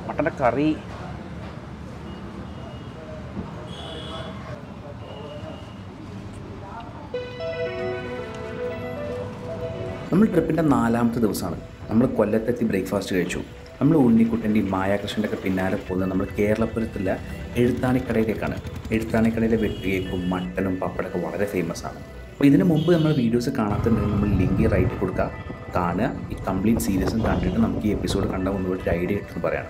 മട്ടൻ്റെ കറി നമ്മൾ ട്രിപ്പിൻ്റെ നാലാമത്തെ ദിവസമാണ് നമ്മൾ കൊല്ലത്തെത്തി ബ്രേക്ക്ഫാസ്റ്റ് കഴിച്ചു നമ്മൾ ഉണ്ണിക്കുട്ടൻ്റെയും മായാകൃഷ്ണൻ്റെ ഒക്കെ പിന്നാലെ പോകുന്നത് നമ്മൾ കേരളപുരത്തുള്ള എഴുത്താണിക്കടയിലേക്കാണ് എഴുത്താണിക്കടയിലെ വെട്ടുകേക്കും മട്ടനും പപ്പടമൊക്കെ വളരെ ഫേമസ് ആണ് അപ്പോൾ ഇതിന് മുമ്പ് നമ്മൾ വീഡിയോസ് കാണാത്തുണ്ടെങ്കിൽ നമ്മൾ ലിങ്ക് റൈറ്റ് കൊടുക്കുക കാണുക ഈ കംപ്ലീറ്റ് സീരീസും കണ്ടിട്ട് നമുക്ക് ഈ എപ്പിസോഡ് കണ്ട മുന്നോട്ട് ഒരു ഐഡിയ കിട്ടുമെന്ന് പറയണം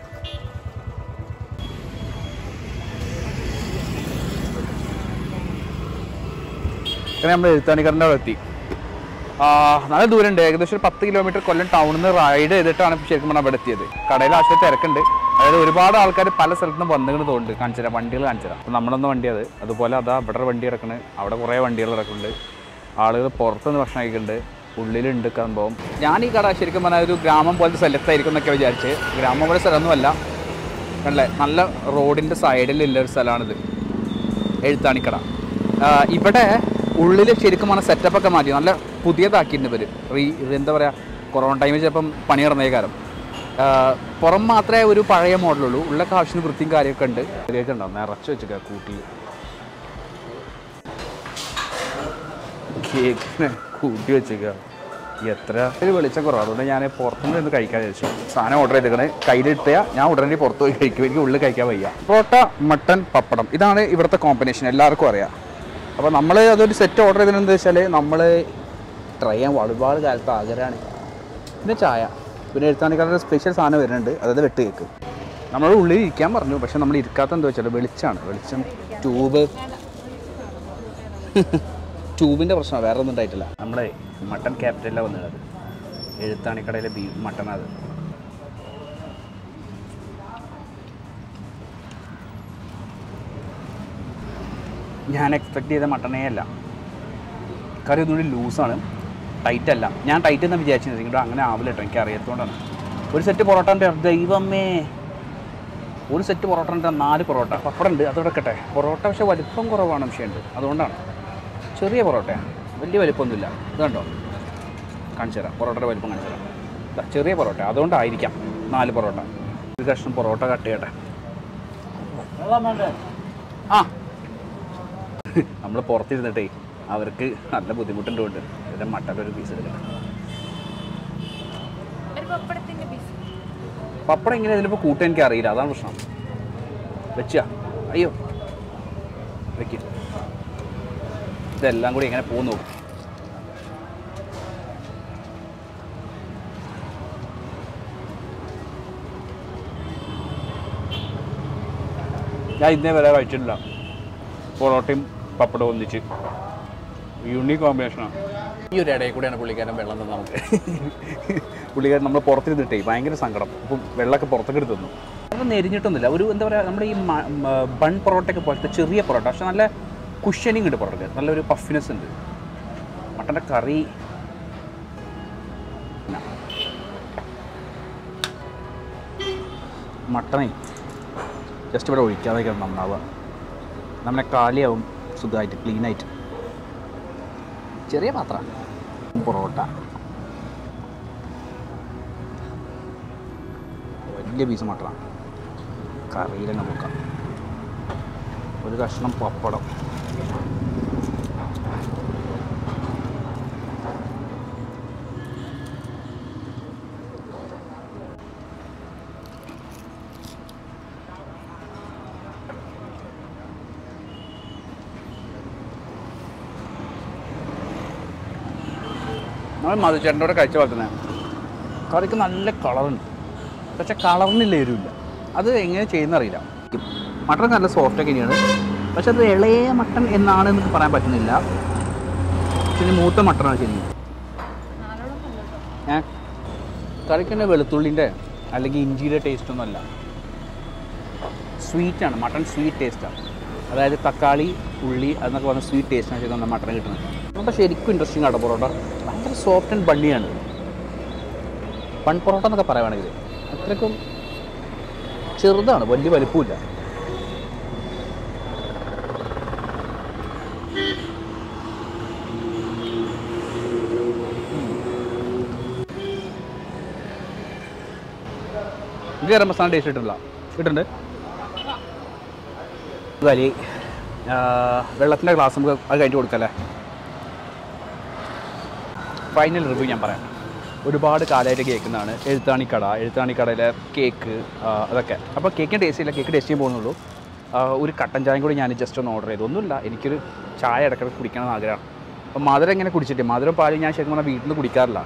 അങ്ങനെ നമ്മൾ എഴുത്താണിക്കറിൻ്റെ അവിടെ എത്തി ആ, നല്ല ദൂരമുണ്ട് ഏകദേശം ഒരു പത്ത് കിലോമീറ്റർ കൊല്ലം ടൗണിൽ നിന്ന് റൈഡ് ചെയ്തിട്ടാണ് ഇപ്പോൾ ശരിക്കും പറഞ്ഞാൽ അവിടെ എത്തിയത് കടയിൽ ആശുപത്രി തിരക്കുണ്ട് അതായത് ഒരുപാട് ആൾക്കാർ പല സ്ഥലത്ത് നിന്ന് വന്നുകൊണ്ട് തോന്നുന്നുണ്ട് കാണിച്ചുതരാം വണ്ടികൾ കാണിച്ചുതരാം അപ്പോൾ നമ്മളൊന്ന് വണ്ടി അത് അതുപോലെ അതാ ഇവിടെ ഒരു വണ്ടി കിടക്കുന്നത് അവിടെ കുറേ വണ്ടികൾ കിടക്കുന്നുണ്ട് ആളുകൾ പുറത്തുനിന്ന് ഭക്ഷണം കഴിക്കുന്നുണ്ട് ഉള്ളിലുണ്ട് സംഭവം ഞാൻ ഈ കട ശരിക്കും പറഞ്ഞാൽ ഒരു ഗ്രാമം പോലത്തെ സ്ഥലത്തായിരിക്കും എന്നൊക്കെ വിചാരിച്ച് ഗ്രാമം പോലെ സ്ഥലമൊന്നുമല്ല കണ്ടല്ലേ നല്ല റോഡിൻ്റെ സൈഡിലുള്ള ഒരു സ്ഥലമാണിത് എഴുത്താണിക്കട ആ, ഇവിടെ ഉള്ളിൽ ശരിക്കും പറഞ്ഞാൽ സെറ്റപ്പ് ഒക്കെ മാറ്റി നല്ല പുതിയതാക്കിയിട്ടുണ്ട് ഇവർ റീ ഇത് എന്താ പറയുക കൊറോണ ടൈമിൽ ചിലപ്പം പണി നടന്നേ കാലം ആ, പുറം മാത്രമേ ഒരു പഴയ മോഡലുള്ളൂ ഉള്ളൊക്കെ ആവശ്യത്തിന് വൃത്തിയും കാര്യമൊക്കെ ഉണ്ട് ശരിയൊക്കെ ഉണ്ടാവും നിറച്ച് വെച്ചേക്ക കൂട്ടി കേക്കിന് കൂട്ടി വെച്ചേക്ക എത്ര ഒരു വെളിച്ചം കുറവ് അതുകൊണ്ട് ഞാൻ പുറത്തുനിന്ന് നിന്ന് കഴിക്കാൻ വിചാരിച്ചു സാധനം ഓർഡർ ചെയ്തേക്കണേ കയ്യിലിട്ടാ ഞാൻ ഉടനെ പുറത്ത് പോയി കഴിക്കും എനിക്ക് ഉള്ളിൽ കഴിക്കാൻ വയ്യ പൊറോട്ട മട്ടൻ പപ്പടം ഇതാണ് ഇവിടുത്തെ കോമ്പിനേഷൻ എല്ലാവർക്കും അറിയാം അപ്പോൾ നമ്മൾ അതൊരു സെറ്റ് ഓർഡർ ചെയ്തതെന്ന് വെച്ചാൽ നമ്മൾ ട്രൈ ചെയ്യാൻ ഒരുപാട് കാലത്ത് ആഗ്രഹമാണ് പിന്നെ ചായ പിന്നെ എഴുത്താണിക്കാരുടെ സ്പെഷ്യൽ സാധനം വരുന്നുണ്ട് അതായത് വെട്ട് കേക്ക് നമ്മൾ ഉള്ളിൽ ഇരിക്കാൻ പറഞ്ഞു പക്ഷെ നമ്മൾ ഇരിക്കാത്ത എന്താ വെച്ചാൽ വെളിച്ചമാണ് വെളിച്ചം ട്യൂബ് ട്യൂബിൻ്റെ പ്രശ്നമാണ് വേറെ ഒന്നും ഉണ്ടായിട്ടില്ല നമ്മളെ മട്ടൺ ക്യാപിറ്റലിലാണ് വന്നത് എഴുത്താണിക്കടയിലെ ബീഫ് മട്ടൺ അത് ഞാൻ എക്സ്പെക്ട് ചെയ്ത മട്ടണേ അല്ല കറി ഒന്നുകൂടി ലൂസാണ് ടൈറ്റ് അല്ല ഞാൻ ടൈറ്റ് എന്ന് വിചാരിച്ചിരുന്നത് ഇവിടെ അങ്ങനെ ആവില്ല കേട്ടോ എനിക്ക് അറിയാത്തതുകൊണ്ടാണ് ഒരു സെറ്റ് പൊറോട്ടൻ്റെ ദൈവമേ ഒരു സെറ്റ് പൊറോട്ടൻ്റെ നാല് പൊറോട്ട പപ്പടം ഉണ്ട് അത് കിടക്കട്ടെ പൊറോട്ട പക്ഷേ വലിപ്പം കുറവാണ് വിഷയമുണ്ട് അതുകൊണ്ടാണ് ചെറിയ പൊറോട്ടയാണ് വലിയ വലിപ്പമൊന്നുമില്ല ഇത് കണ്ടോ കാണിച്ചു തരാം പൊറോട്ടയുടെ വലിപ്പം കാണിച്ചു തരാം ദാ ചെറിയ പൊറോട്ട അതുകൊണ്ടായിരിക്കാം നാല് പൊറോട്ട ഒരു കഷ്ണം പൊറോട്ട കട്ട് ചെയ്യട്ടെ ആ നമ്മൾ പുറത്തിരുന്നിട്ടേ അവർക്ക് നല്ല ബുദ്ധിമുട്ടുണ്ട് കൊണ്ട് ഇതിൻ്റെ മട്ടൻ ഒരു പീസ് എടുക്കട്ടെ ഒരു പപ്പടത്തിന്റെ പീസ് പപ്പടം എങ്ങനെ ഇതിലിപ്പോൾ കൂട്ടാൻ എനിക്ക് അറിയില്ല അതാണ് പ്രശ്നം വെച്ചാ അയ്യോ വെക്ക് ഇതെല്ലാം കൂടി എങ്ങനെ പോകുന്നു നോക്കും ഞാൻ ഇന്നേ വരെ കഴിച്ചിട്ടില്ല പൊറോട്ടയും പപ്പടവും ഒന്നിച്ച് യൂണിക് കോമ്പിനേഷനാണ് ഈ ഒരു ഇടയിൽ കൂടെയാണ് പുള്ളിക്കാരൻ വെള്ളം തന്നെ നമുക്ക് പുള്ളിക്കാരൻ നമ്മൾ പുറത്തിരുന്നിട്ടേ ഭയങ്കര സങ്കടം അപ്പം വെള്ളമൊക്കെ പുറത്തേക്ക് എടുത്ത് തന്നു അത് നെരിഞ്ഞിട്ടൊന്നുമില്ല ഒരു എന്താ പറയുക നമ്മുടെ ഈ മ- മ- ബൺ പൊറോട്ടയൊക്കെ പോലത്തെ ചെറിയ പൊറോട്ട പക്ഷെ നല്ല കുഷ്യനിങ് ഉണ്ട് പൊറോട്ടയ്ക്ക് നല്ലൊരു പഫിനെസ് ഉണ്ട് മട്ടൻ്റെ കറി മട്ടണേ ജസ്റ്റ് ഇവിടെ ഒഴിക്കാതെ നന്നാവുക നമ്മളെ കാലിയാവും സുഖമായിട്ട് ക്ലീനായിട്ട് ചെറിയ പാത്രം പൊറോട്ട വലിയ പീസ് മട്ടണം കറിയിലങ്ങ് നോക്കാം ഒരു കഷ്ണം പപ്പടം നമ്മൾ മധുചേട്ടൻ്റെ കൂടെ കഴിച്ച പോലെ തന്നെ കറിക്ക് നല്ല കളറുണ്ട് പക്ഷെ കളറിനില്ല എരിവില്ല അത് എങ്ങനെ ചെയ്യുന്ന അറിയില്ല മട്ടൺ നല്ല സോഫ്റ്റൊക്കെ തന്നെയാണ് പക്ഷെ അത് ഇളയ മട്ടൺ എന്നാണ് എന്ന് പറയാൻ പറ്റുന്നില്ല പിന്നെ മൂത്ത മട്ടണാണ് ശരി ഏ കറിക്ക് തന്നെ വെളുത്തുള്ളിൻ്റെ അല്ലെങ്കിൽ ഇഞ്ചിയുടെ ടേസ്റ്റ് ഒന്നുമല്ല സ്വീറ്റാണ് മട്ടൺ സ്വീറ്റ് ടേസ്റ്റാണ് അതായത് തക്കാളി ഉള്ളി എന്നൊക്കെ പറഞ്ഞ സ്വീറ്റ് ടേസ്റ്റാണ് ശരിക്കും നമ്മുടെ മട്ടൺ കിട്ടുന്നത് അപ്പോൾ ശരിക്കും ഇൻട്രസ്റ്റിംഗ് ആണ് പൊറോട്ട ഭയങ്കര സോഫ്റ്റ് ആൻഡ് ബണ്ണിയാണ് ബൺ പൊറോട്ട എന്നൊക്കെ പറയുവാണെങ്കിൽ അത്രയ്ക്കും ചെറുതാണ് വലിയ വലിപ്പമില്ല ഇത് ഗരം മസാല ടേസ്റ്റ് കിട്ടില്ല കിട്ടുന്നുണ്ട് വലി വെള്ളത്തിൻ്റെ ഗ്ലാസ് നമുക്ക് അത് കഴിഞ്ഞിട്ട് കൊടുക്കല്ലേ ഫൈനൽ റിവ്യൂ ഞാൻ പറയാം ഒരുപാട് കാലമായിട്ട് കേൾക്കുന്നതാണ് എഴുത്താണിക്കട എഴുത്താണിക്കടയിലെ കേക്ക് ആ, അതൊക്കെ അപ്പോൾ കേക്കിന് ടേസ്റ്റ് ഇല്ല കേക്ക് ടേസ്റ്റ് ചെയ്യാൻ പോകുന്നുള്ളൂ ആ, ഒരു കട്ടൻ ചായയും കൂടി ഞാൻ ജസ്റ്റ് ഒന്ന് ഓർഡർ ചെയ്തു ഒന്നുമില്ല എനിക്കൊരു ചായ ഇടയ്ക്കിടയ്ക്ക് കുടിക്കണം എന്ന് ആഗ്രഹം അപ്പോൾ മധുരം എങ്ങനെ കുടിച്ചിട്ട് മധുരം പാല് ഞാൻ ശരിക്കും പറഞ്ഞാൽ വീട്ടിൽ നിന്ന് കുടിക്കാറില്ല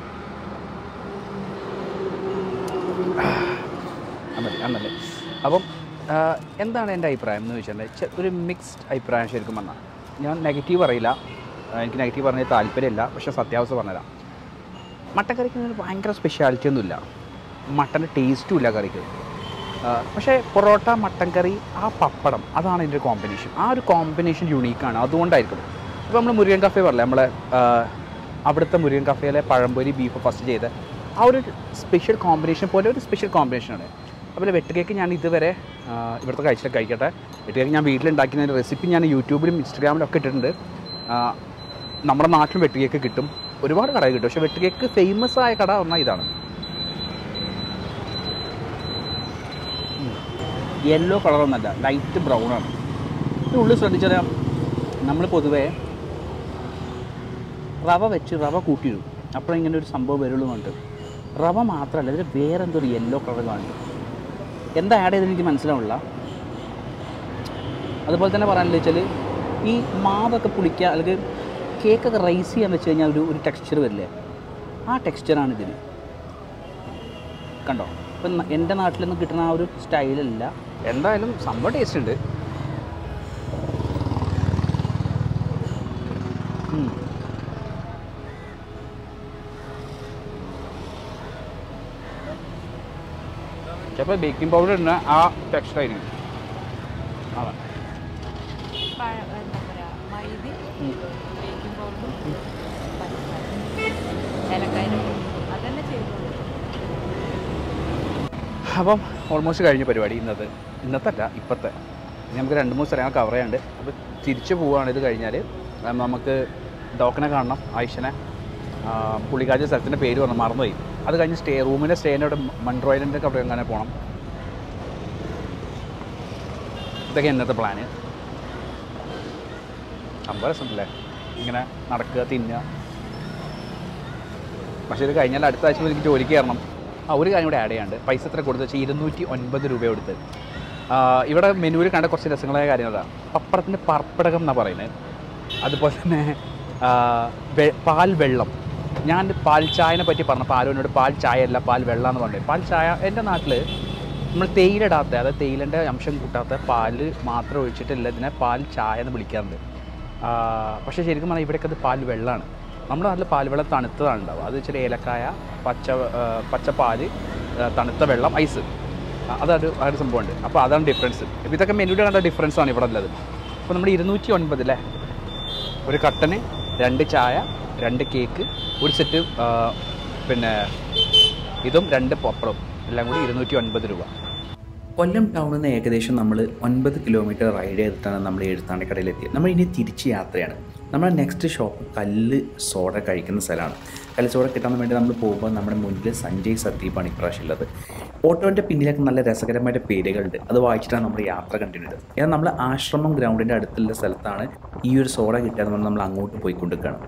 അന്നല്ലേ അന്നല്ലേ അപ്പം ആ, എന്താണ് എൻ്റെ അഭിപ്രായം എന്ന് വെച്ചാൽ ചെ- ഒരു മിക്സ്ഡ് അഭിപ്രായം ശരിക്കും പറഞ്ഞാൽ ഞാൻ നെഗറ്റീവ് പറയില്ല ആ, എനിക്ക് നെഗറ്റീവ് പറഞ്ഞാൽ താല്പര്യമില്ല പക്ഷേ സത്യാവസ്ഥ പറഞ്ഞുതരാം മട്ടൻ കറിക്ക് അങ്ങനെ ഭയങ്കര സ്പെഷ്യാലിറ്റി ഒന്നുമില്ല മട്ടൻ്റെ ടേസ്റ്റും ഇല്ല കറിക്ക് ആ, പക്ഷേ പൊറോട്ട മട്ടൻ കറി ആ പപ്പടം അതാണ് ഇതിൻ്റെ കോമ്പിനേഷൻ ആ ഒരു കോമ്പിനേഷൻ യുണീക്കാണ് അതുകൊണ്ടായിരിക്കും ഇപ്പോൾ നമ്മൾ മുരുകൻ കഫേ പറയില്ലേ നമ്മളെ ആ, അവിടുത്തെ മുരുകൻ കഫേയിലെ പഴംപൊരി ബീഫ് ഫസ്റ്റ് ചെയ്ത് ആ ഒരു സ്പെഷ്യൽ കോമ്പിനേഷൻ പോലെ ഒരു സ്പെഷ്യൽ കോമ്പിനേഷനാണ് അതുപോലെ വെട്ട് കേക്ക് ഞാൻ ഇതുവരെ ആ, ഇവിടുത്തെ കഴിച്ചിട്ട് കഴിക്കട്ടെ വെട്ട് കേക്ക് ഞാൻ വീട്ടിലുണ്ടാക്കുന്ന റെസിപ്പി ഞാൻ യൂട്യൂബിലും ഇൻസ്റ്റാഗ്രാമിലും ഒക്കെ ഇട്ടിട്ടുണ്ട് ആ, നമ്മുടെ നാട്ടിലും വെട്ട് കേക്ക് കിട്ടും ഒരുപാട് കട കിട്ടും പക്ഷേ വെട്ട് കേക്ക് ഫേമസ് ആയ കട പറഞ്ഞാൽ ഇതാണ് യെല്ലോ കളറൊന്നല്ല ലൈറ്റ് ബ്രൗൺ ആണ് ഇത് ഉള്ളിൽ ശ്രദ്ധിച്ചാൽ നമ്മൾ പൊതുവേ റവ വെച്ച് റവ കൂട്ടിയിടും അപ്പോൾ ഇങ്ങനെ ഒരു സംഭവം വരുള്ളൂ കണ്ട് റവ മാത്രമല്ല ഇതിൽ വേറെ എന്തോ ഒരു യെല്ലോ കളർ കാണും എന്താ ആഡ് ചെയ്തെന്ന് എനിക്ക് മനസ്സിലാവില്ല അതുപോലെ തന്നെ പറയാനുള്ള വെച്ചാൽ ഈ മാവൊക്കെ പുളിക്കുക അല്ലെങ്കിൽ കേക്കൊക്കെ റൈസ് ചെയ്യാൻ വെച്ച് കഴിഞ്ഞാൽ ഒരു ഒരു ടെക്സ്ചർ വരില്ലേ ആ ടെക്സ്ചറാണ് ഇതിന് കണ്ടോ ഇപ്പം ന- എൻ്റെ നാട്ടിലൊന്നും കിട്ടുന്ന ആ ഒരു സ്റ്റൈലല്ല എന്തായാലും സംഭവം ടേസ്റ്റ് ഉണ്ട് ഉം. ചിലപ്പോൾ ബേക്കിംഗ് പൗഡർ ഇടുന്ന ആ ടെക്സ്ചർ ആയിരിക്കും അതെ പഴ- എന്താ പറയാ മൈദ ഉം. ബേക്കിംഗ് പൗഡറും ഏലക്കായും അതന്നെ ചെയ്തോളൂ അപ്പം ഓൾമോസ്റ്റ് കഴിഞ്ഞ പരിപാടി ഇന്നത്തെ ഇന്നത്തെ അല്ല ഇപ്പോഴത്തെ ഇനി നമുക്ക് രണ്ട് മൂന്ന് സ്ഥലങ്ങൾ കവർ ചെയ്യാണ്ട് അപ്പോൾ തിരിച്ചു പോവുകയാണ് ഇത് കഴിഞ്ഞാൽ നമുക്ക് ഡോക്കിനെ കാണണം ആയിഷനെ ആ, പുള്ളിക്കാഴ്ച സ്ഥലത്തിൻ്റെ പേര് പറഞ്ഞു മറന്നുപോയി അത് കഴിഞ്ഞ് സ്റ്റേ റൂമിൻ്റെ സ്റ്റേൻ്റെ അവിടെ മൺട്രോയിലിൻ്റെ അവിടെ അങ്ങനെ പോകണം ഇതൊക്കെ ഇന്നത്തെ പ്ലാന് സംഭവം രസമുണ്ടല്ലേ ഇങ്ങനെ നടക്കുക തിന്നുക പക്ഷേ ഇത് കഴിഞ്ഞാൽ അടുത്ത ആഴ്ച എനിക്ക് ജോലിക്ക് കയറണം ആ ഒരു കാര്യം കൂടെ ആഡ് ചെയ്യാണ്ട് പൈസ എത്ര കൊടുത്ത് വെച്ചാൽ ഇരുന്നൂറ്റി ഒൻപത് രൂപ കൊടുത്ത് ആ, ഇവിടെ മെനുവിൽ കണ്ട കുറച്ച് രസങ്ങളായ കാര്യങ്ങളാണ് പപ്പടത്തിൻ്റെ പർപ്പടകം എന്നാണ് പറയുന്നത് അതുപോലെ തന്നെ ആ, വെ- പാൽ വെള്ളം ഞാൻ പാൽ ചായനെ പറ്റി പറഞ്ഞു പാലുവിനോട് പാൽ ചായ അല്ല പാൽ വെള്ളം എന്ന് പറഞ്ഞത് പാൽ ചായ എൻ്റെ നാട്ടിൽ നമ്മൾ തേയില ഇടാത്ത അതായത് തേയിലൻ്റെ അംശം കൂട്ടാത്ത പാല് മാത്രം ഒഴിച്ചിട്ടില്ല ഇതിനെ പാൽ ചായ എന്ന് വിളിക്കാറുണ്ട് ആ, പക്ഷേ ശരിക്കും പറഞ്ഞാൽ ഇവിടെയൊക്കെ അത് പാൽ വെള്ളമാണ് നമ്മുടെ നാട്ടിൽ പാൽ വെള്ളം തണുത്തതാണ് ഉണ്ടാവുക അത് ഇച്ചിരി ഏലക്കായ പച്ച ആ, പച്ചപ്പാല് ആ, തണുത്ത വെള്ളം ഐസ് ആ, അതൊരു ആ ഒരു സംഭവമുണ്ട് അപ്പോൾ അതാണ് ഡിഫറൻസ് ഇപ്പോൾ ഇതൊക്കെ മെനുവിൽ കണ്ട ഡിഫറൻസ് ആണ് ഇവിടെ ഉള്ളത് അപ്പോൾ നമ്മുടെ ഇരുന്നൂറ്റി ഒൻപത് അല്ലേ ഒരു കട്ടന് രണ്ട് ചായ രണ്ട് കേക്ക് ഒരു സെറ്റ് ആ, പിന്നെ ഇതും രണ്ട് പപ്പടവും എല്ലാം കൂടി ഇരുന്നൂറ്റി ഒൻപത് രൂപ കൊല്ലം ടൗണിൽ നിന്ന് ഏകദേശം നമ്മൾ ഒൻപത് കിലോമീറ്റർ റൈഡ് ചെയ്തിട്ടാണ് നമ്മൾ എഴുത്താണിക്കടയിലെത്തിയത് നമ്മൾ ഇനി തിരിച്ച് യാത്രയാണ് നമ്മുടെ നെക്സ്റ്റ് ഷോപ്പ് കല്ല് സോഡ കഴിക്കുന്ന സ്ഥലമാണ് കല്ല് സോഡ കിട്ടാൻ വേണ്ടി നമ്മൾ പോകുമ്പോൾ നമ്മുടെ മുന്നിൽ സഞ്ജയ് സന്ദീപാണ് ഇപ്രാവശ്യം ഉള്ളത് ഓട്ടോൻ്റെ പിന്നിലൊക്കെ നല്ല രസകരമായിട്ട് പേരുകളുണ്ട് അത് വായിച്ചിട്ടാണ് നമ്മൾ യാത്ര കണ്ടിരുന്നത് എന്നാൽ നമ്മൾ ആശ്രമം ഗ്രൗണ്ടിൻ്റെ അടുത്തുള്ള സ്ഥലത്താണ് ഈ ഒരു സോഡ കിട്ടുക എന്ന് പറഞ്ഞാൽ നമ്മൾ അങ്ങോട്ട് പോയിക്കൊണ്ടിരിക്കുകയാണ്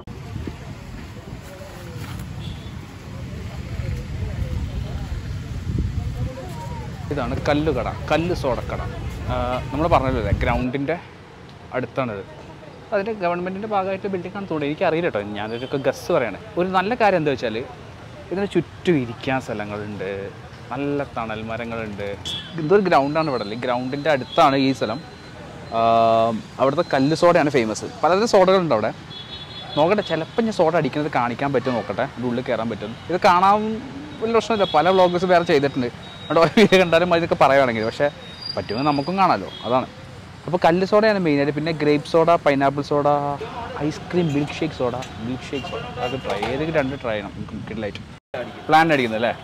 ഇതാണ് കല്ലുകട കല്ല് സോഡക്കട നമ്മൾ പറഞ്ഞല്ലോ ഗ്രൗണ്ടിൻ്റെ അടുത്താണിത് അതിൻ്റെ ഗവൺമെൻറ്റിൻ്റെ ഭാഗമായിട്ട് ബിൽഡിംഗ് ആണ് തോന്നുന്നത് എനിക്കറിയില്ല കേട്ടോ ഞാനൊരു ഗസ് പറയാണ് ഒരു നല്ല കാര്യം എന്താ വെച്ചാൽ ഇതിന് ചുറ്റും ഇരിക്കാൻ സ്ഥലങ്ങളുണ്ട് നല്ല തണൽ മരങ്ങളുണ്ട് ഇതൊരു ഗ്രൗണ്ടാണ് ഇവിടെ ഈ ഗ്രൗണ്ടിൻ്റെ അടുത്താണ് ഈ സ്ഥലം ആ, അവിടുത്തെ കല്ല് സോഡയാണ് ഫേമസ് പലതരം സോഡകളുണ്ട് അവിടെ നോക്കട്ടെ ചിലപ്പോൾ ഞാൻ സോഡ അടിക്കുന്നത് കാണിക്കാൻ പറ്റും നോക്കട്ടെ അതിൻ്റെ ഉള്ളിൽ കയറാൻ പറ്റും ഇത് കാണാൻ വലിയ പ്രശ്നമില്ല പല വ്ളോഗേഴ്സ് വേറെ ചെയ്തിട്ടുണ്ട് അവിടെ ഓരോ വീഡിയോ കണ്ടാലും ഇതൊക്കെ പറയുകയാണെങ്കിൽ പക്ഷേ പറ്റുമെങ്കിൽ നമുക്കും കാണാമല്ലോ അതാണ് അപ്പോൾ കല്ല് സോഡയാണ് മെയിനായിട്ട് പിന്നെ grape soda pineapple soda ice cream milkshake soda milkshake soda അത് ട്രൈ ഏതെങ്കിലും രണ്ട് ട്രൈ ചെയ്യണം നമുക്ക് കിഡിലായിട്ട് പ്ലാൻ അടിക്കുന്നത് അല്ലേ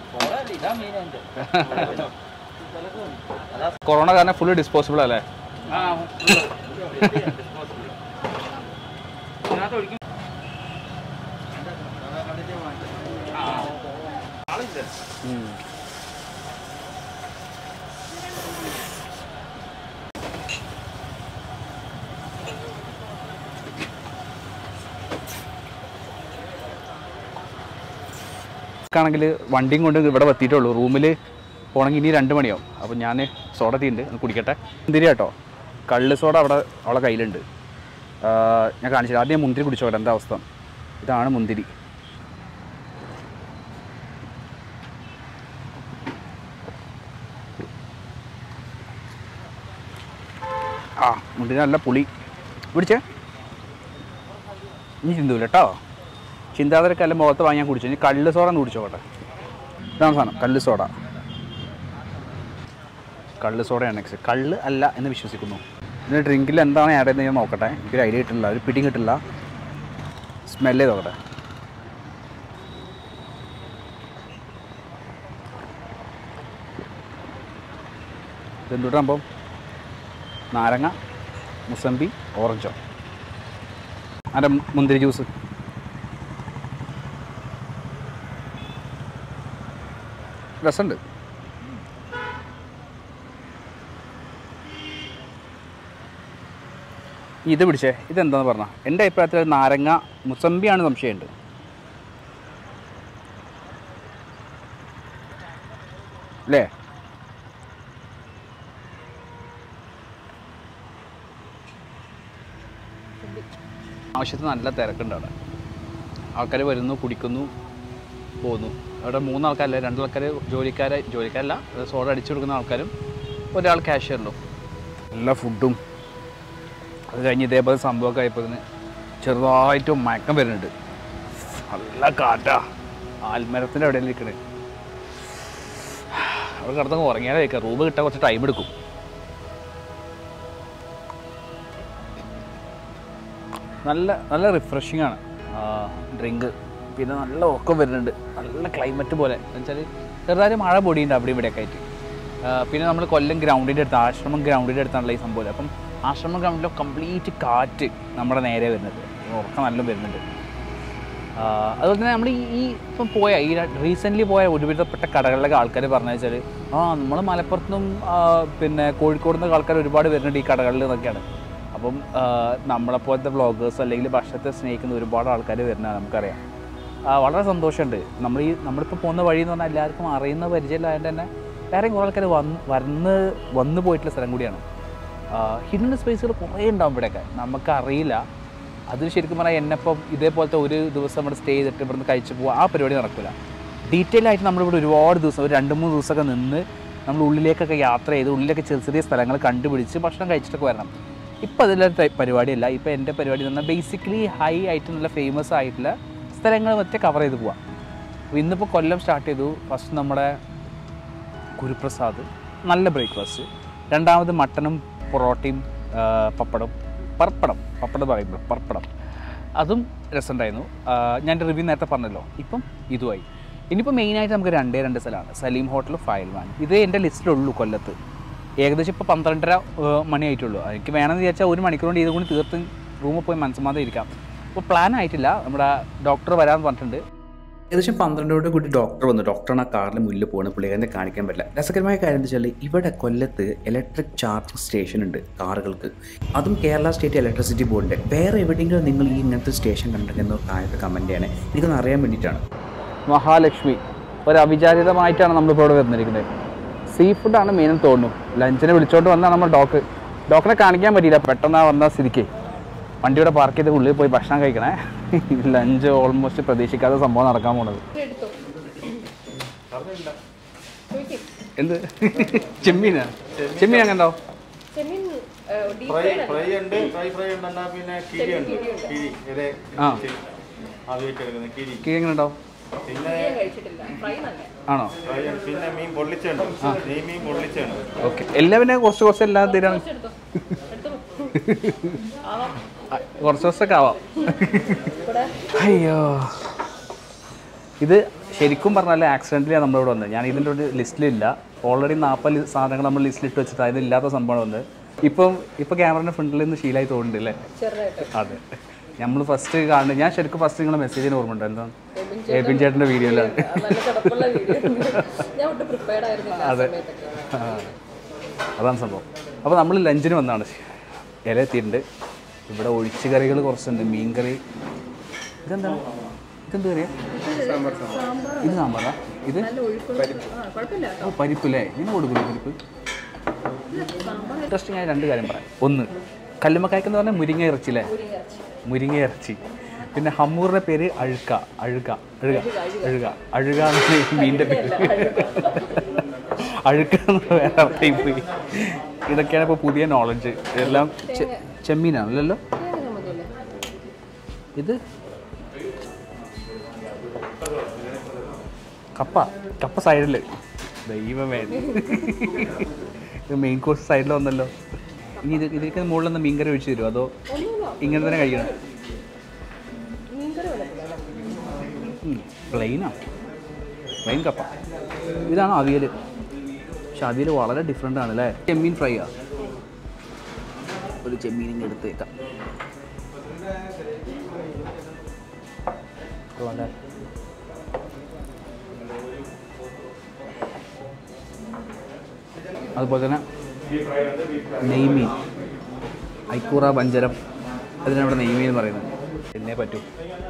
കൊറോണ കാരണം ഫുള്ള് ഡിസ്പോസിബിൾ അല്ലേ ഉം. ആണെങ്കിൽ വണ്ടിയും കൊണ്ട് ഇവിടെ എത്തിയിട്ടുള്ളൂ റൂമിൽ പോകണമെങ്കിൽ ഇനി രണ്ട് മണിയാവും അപ്പോൾ ഞാൻ സോഡ തീണ്ട് ഒന്ന് കുടിക്കട്ടെ മുന്തിരി കേട്ടോ കള്ള് സോഡ അവിടെ അവളെ കയ്യിലുണ്ട് ആ, ഞാൻ കാണിച്ചില്ല ആദ്യം ഞാൻ മുന്തിരി കുടിച്ചോട്ടെ എന്താ അവസ്ഥ ഇതാണ് മുന്തിരി ആ മുന്തിരി നല്ല പുളി പിടിച്ചേ ഇനി ചിന്തൂല കേട്ടോ ചിന്താതിരക്കല്ല മുഖത്ത് വാങ്ങി ഞാൻ കുടിച്ചു ഇനി കള്ള് സോഡ ഒന്ന് കുടിച്ചോട്ടെ ഇതാണ് സാധനം കള്ള് സോഡ കള്ള് സോഡയാണ് നെക്സ്റ്റ് കള്ള് അല്ല എന്ന് വിശ്വസിക്കുന്നു ഇതിന് ഡ്രിങ്കിൽ എന്താണ് ആഡ് ചെയ്യുന്നത് ഞാൻ നോക്കട്ടെ എനിക്കൊരു ഐഡിയ കിട്ടില്ല ഒരു പിടിയും കിട്ടില്ല സ്മെല്ല് ചെയ്ത് നോക്കട്ടെ ഇതെന്തുട്ടാകുമ്പം നാരങ്ങ മുസമ്പി ഓറഞ്ചോ അതിൻ്റെ മുന്തിരി ജ്യൂസ് രസമുണ്ട് ഇത് പിടിച്ചേ ഇതെന്താന്ന് പറഞ്ഞ എൻ്റെ അഭിപ്രായത്തിൽ അത് നാരങ്ങ മുസമ്പിയാണ് സംശയമുണ്ട് അല്ലേ ആവശ്യത്തിന് നല്ല തിരക്കുണ്ട് അവിടെ ആൾക്കാർ വരുന്നു കുടിക്കുന്നു പോകുന്നു അവിടെ മൂന്നാൾക്കാരല്ല രണ്ടാൾക്കാർ ജോലിക്കാരെ ജോലിക്കാരല്ല അത് സോഡ അടിച്ചു കൊടുക്കുന്ന ആൾക്കാരും ഒരാൾ ക്യാഷ്യറിലും എല്ലാ ഫുഡും അത് കഴിഞ്ഞ് ഇതേപോലെ സംഭവമൊക്കെ ആയപ്പോഴത്തിന് ചെറുതായിട്ട് മയക്കം വരുന്നുണ്ട് നല്ല കാറ്റാ ആൽമരത്തിൻ്റെ അവിടെ ഇരിക്കണേ അവിടെ കിടന്നങ്ങ് ഉറങ്ങിയാലേ കഴിക്കാം റൂം കിട്ടാൻ കുറച്ച് ടൈം എടുക്കും നല്ല നല്ല റിഫ്രഷിംഗ് ആണ് ഡ്രിങ്ക് പിന്നെ നല്ല ഉറക്കം വരുന്നുണ്ട് നല്ല ക്ലൈമറ്റ് പോലെ എന്നുവെച്ചാൽ ചെറുതായിട്ട് മഴ പൊടിയുണ്ട് അവിടെ ഇവിടെയൊക്കെ ആയിട്ട് ആ, പിന്നെ നമ്മൾ കൊല്ലം ഗ്രൗണ്ടിൻ്റെ അടുത്ത് ആശ്രമം ഗ്രൗണ്ടിൻ്റെ അടുത്താണല്ലോ ഈ സംഭവം അപ്പം ആശ്രമം ഗ്രൗണ്ടിലെ കംപ്ലീറ്റ് കാറ്റ് നമ്മുടെ നേരെ വരുന്നത് ഉറക്കം നല്ല വരുന്നുണ്ട് ആ, അതുപോലെ തന്നെ നമ്മൾ ഈ ഈ ഇപ്പം പോയ ഈ റീസെൻ്റ്ലി പോയ ഒരുവിധപ്പെട്ട കടകളിലൊക്കെ ആൾക്കാർ പറഞ്ഞു വെച്ചാൽ ആ നമ്മൾ മലപ്പുറത്തുനിന്നും ആ, പിന്നെ കോഴിക്കോട് നിന്നൊക്കെ ആൾക്കാർ ഒരുപാട് വരുന്നുണ്ട് ഈ കടകളിൽ എന്നൊക്കെയാണ് അപ്പം ആ, നമ്മളെപ്പോലത്തെ വ്ളോഗേഴ്സ് അല്ലെങ്കിൽ ഭക്ഷണത്തെ സ്നേഹിക്കുന്ന ഒരുപാട് ആൾക്കാർ വരുന്നതാണ് നമുക്കറിയാം ആ, വളരെ സന്തോഷമുണ്ട് നമ്മൾ ഈ നമ്മളിപ്പോൾ പോകുന്ന വഴി എന്ന് പറഞ്ഞാൽ എല്ലാവർക്കും അറിയുന്ന പരിചയമില്ലായതുകൊണ്ട് തന്നെ വേറെയും കുറേ ആൾക്കാർ വന്ന് വന്ന് വന്നു പോയിട്ടുള്ള സ്ഥലം കൂടിയാണ് ഹിഡൻ സ്പേസുകൾ കുറേ ഉണ്ടാവും ഇവിടെയൊക്കെ നമുക്കറിയില്ല അത് ശരിക്കും പറഞ്ഞാൽ എന്നെപ്പം ഇതേപോലത്തെ ഒരു ദിവസം ഇവിടെ സ്റ്റേ ചെയ്തിട്ട് ഇവിടുന്ന് കഴിച്ച് പോവുക ആ പരിപാടി നടക്കില്ല ഡീറ്റെയിൽ ആയിട്ട് നമ്മളിവിടെ ഒരുപാട് ദിവസം ഒരു രണ്ട് മൂന്ന് ദിവസമൊക്കെ നിന്ന് നമ്മൾ ഉള്ളിലേക്കൊക്കെ യാത്ര ചെയ്ത് ഉള്ളിലൊക്കെ ചെറിയ ചെറിയ സ്ഥലങ്ങൾ കണ്ടുപിടിച്ച് ഭക്ഷണം കഴിച്ചിട്ടൊക്കെ വരണം ഇപ്പോൾ അതിലെ പരിപാടിയല്ല ഇപ്പോൾ എൻ്റെ പരിപാടി എന്ന് പറഞ്ഞാൽ ബേസിക്കലി ഹൈ ആയിട്ട് നല്ല ഫേമസ് ആയിട്ടുള്ള സ്ഥലങ്ങൾ മറ്റേ കവർ ചെയ്ത് പോവാം അപ്പോൾ ഇന്നിപ്പോൾ കൊല്ലം സ്റ്റാർട്ട് ചെയ്തു ഫസ്റ്റ് നമ്മുടെ ഗുരുപ്രസാദ് നല്ല ബ്രേക്ക്ഫാസ്റ്റ് രണ്ടാമത് മട്ടനും പൊറോട്ടയും ആ, പപ്പടം പപ്പടം പപ്പടം പറയുമ്പോൾ പപ്പടം അതും രസമുണ്ടായിരുന്നു ആ, ഞാൻ റിവ്യൂ നേരത്തെ പറഞ്ഞല്ലോ ഇപ്പം ഇതുമായി ഇനിയിപ്പോൾ മെയിനായിട്ട് നമുക്ക് രണ്ടേ രണ്ട് സ്ഥലമാണ് സലീം ഹോട്ടൽ ഫയൽവാൻ ഇത് എൻ്റെ ലിസ്റ്റിലുള്ളൂ കൊല്ലത്ത് ഏകദേശം ഇപ്പോൾ പന്ത്രണ്ടര ആ, മണിയായിട്ടുള്ളൂ എനിക്ക് വേണമെന്ന് വിചാരിച്ചാൽ ഒരു മണിക്കൂർ കൊണ്ട് ഇത് കൊണ്ട് തീർത്ത് റൂമിൽ പോയി മനസ്സമാതെ ഇരിക്കാം അപ്പോൾ പ്ലാൻ ആയിട്ടില്ല നമ്മുടെ ഡോക്ടർ വരാമെന്ന് പറഞ്ഞിട്ടുണ്ട് ഏകദേശം പന്ത്രണ്ടോട് കൂടി ഡോക്ടർ വന്നു ഡോക്ടറാണ് ആ കാറിന് മുന്നിൽ പോകുന്നത് പുള്ളിക്കാരനെ കാണിക്കാൻ പറ്റില്ല രസകരമായ കാര്യം എന്താ വെച്ചാൽ ഇവിടെ കൊല്ലത്ത് ഇലക്ട്രിക് ചാർജിങ് സ്റ്റേഷൻ ഉണ്ട് കാറുകൾക്ക് അതും കേരള സ്റ്റേറ്റ് ഇലക്ട്രിസിറ്റി ബോർഡിൻ്റെ വേറെ എവിടെയെങ്കിലും നിങ്ങൾ ഈ ഇങ്ങനത്തെ സ്റ്റേഷൻ കണ്ടിട്ടുണ്ടെന്നോ താഴത്തെ കമൻറ്റ് ചെയ്യണേ എനിക്കൊന്ന് അറിയാൻ വേണ്ടിയിട്ടാണ് മഹാലക്ഷ്മി ഒരു അവിചാരിതമായിട്ടാണ് നമ്മളിപ്പോൾ ഇവിടെ വന്നിരിക്കുന്നത് സീ ഫുഡാണ് മെയിൻ തോന്നുന്നു ലഞ്ചിനെ വിളിച്ചോണ്ട് വന്നാൽ നമ്മൾ ഡോക്ക് ഡോക്ടറെ കാണിക്കാൻ പറ്റിയില്ല പെട്ടെന്ന് വന്ന സ്ഥിതിക്ക് വണ്ടിയുടെ പാർക്ക് ചെയ്ത് ഉള്ളിൽ പോയി ഭക്ഷണം കഴിക്കണേ ലഞ്ച് ഓൾമോസ്റ്റ് പ്രതീക്ഷിക്കാത്ത സംഭവം നടക്കാൻ പോണത് എന്ത് ചെമ്മീനാ ചെമ്മീൻ അങ്ങനെ ഉണ്ടോ ഫ്രൈ ഫ്രൈ ഉണ്ട് ഫ്രൈ ഫ്രൈ ഉണ്ടെന്നാ പിന്നെ കിഴി ഉണ്ട് കിഴി ഇത് ആ. ആദ്യമായിട്ട് എടുക്കുന്നത് കിഴി കീ എങ്ങനെ ഉണ്ടാവും പിന്നെ ആണോ ഫ്രൈ ഉണ്ട് പിന്നെ മീൻ പൊള്ളിച്ചുണ്ട് നെയ് മീൻ പൊള്ളിച്ചുണ്ട് ഓക്കെ എല്ലാവരും കുറച്ച് കുറച്ച് എല്ലാം തരാണ് കുറച്ച് ദിവസമൊക്കെ ആവാം അയ്യോ ഇത് ശരിക്കും പറഞ്ഞാൽ ആക്സിഡൻ്റിലാണ് നമ്മളിവിടെ വന്നത് ഞാൻ ഇതിൻ്റെ ഒരു ലിസ്റ്റിലില്ല ഓൾറെഡി നാൽപ്പത് സാധനങ്ങൾ നമ്മൾ ലിസ്റ്റിലിട്ട് വെച്ചിട്ട് അതിലില്ലാത്ത സംഭവമാണ് വന്നത് ഇപ്പം ഇപ്പം ക്യാമറയുടെ ഫ്രണ്ടിൽ നിന്ന് ശീലമായി തോന്നുന്നുണ്ട് അല്ലേ അതെ നമ്മൾ ഫസ്റ്റ് കാണുന്നത് ഞാൻ ശരിക്കും ഫസ്റ്റ് നിങ്ങളെ മെസ്സേജിന് ഓർമ്മ ഉണ്ട് എന്താ ഏബിൻ ചേട്ടൻ്റെ വീഡിയോയിലാണ് ഞാൻ ഒട്ടും പ്രിപ്പയർഡ് ആയിരുന്നില്ല അതെ ആ. അതാണ് സംഭവം അപ്പോൾ നമ്മൾ ലഞ്ചിന് വന്നതാണ് ഇല എത്തിയിട്ടുണ്ട് ഇവിടെ ഒഴിച്ച് കറികൾ കുറച്ചുണ്ട് മീൻ കറി ഇതെന്താണ് ഇതെന്ത് കറിയാ ഇത് സാമ്പാറാ ഇത് ഓ പരിപ്പല്ലേ ഇങ്ങനെ കൊടുക്കില്ല പരിപ്പ് ഇൻട്രസ്റ്റിംഗ് ആയ രണ്ട് കാര്യം പറയാം ഒന്ന് കല്ലുമ്മക്കായ്ക്ക് എന്ന് പറഞ്ഞാൽ മുരിങ്ങ ഇറച്ചി അല്ലേ മുരിങ്ങ ഇറച്ചി പിന്നെ ഹമ്മൂറിന്റെ പേര് അഴുക്ക അഴുക അഴുക അഴുക അഴുക എന്ന് ഈ മീനിന്റെ പേര് അഴുക്ക എന്ന് വേറെ അർത്ഥം പോയി ഇതൊക്കെയാണ് ഇപ്പോൾ പുതിയ നോളജ് എല്ലാം ചെ- ചെമ്മീനാണല്ലോ ഇത് കപ്പ കപ്പ സൈഡിൽ ദൈവമേ ഇത് മെയിൻ കോഴ്സ് സൈഡിൽ വന്നല്ലോ ഇനി ഇത് ഇതിലേക്ക് മുകളിൽ നിന്ന് മീൻകറി ഒഴിച്ച് തരുമോ അതോ ഇങ്ങനെ തന്നെ കഴിക്കണം പ്ലെയിനാ പ്ലെയിൻ കപ്പ ഇതാണ് അവിയൽ പക്ഷെ അവിയൽ വളരെ ഡിഫറെൻ്റ് ആണ് അല്ലേ ചെമ്മീൻ ഫ്രൈ ആ ഒരു ചെമ്മീൻ ഇങ്ങനെ എടുത്തേക്കാം കൊള്ളാം അല്ലേ? അതുപോലെ തന്നെ നെയ്മീൻ ഐക്കൂറ ബഞ്ചരം അതിനാണ് ഇവിടെ നെയ്മീൻ എന്ന് പറയുന്നത് എന്നേ പറ്റൂ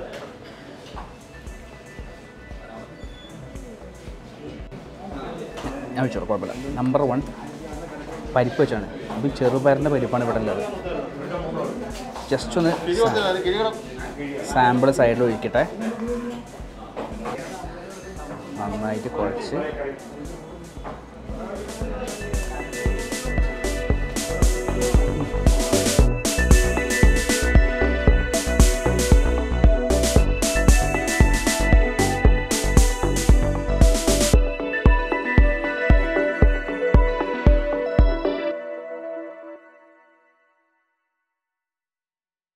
ഞാൻ വെച്ചോളൂ കുഴപ്പമില്ല നമ്പർ വൺ പരിപ്പ് വെച്ചാണ് അപ്പം ചെറുപയറിൻ്റെ പരിപ്പാണ് ഇവിടെ ഉള്ളത് ജസ്റ്റ് ഒന്ന് സാമ്പിൾ സൈഡിൽ ഒഴിക്കട്ടെ നന്നായിട്ട് കുഴച്ച്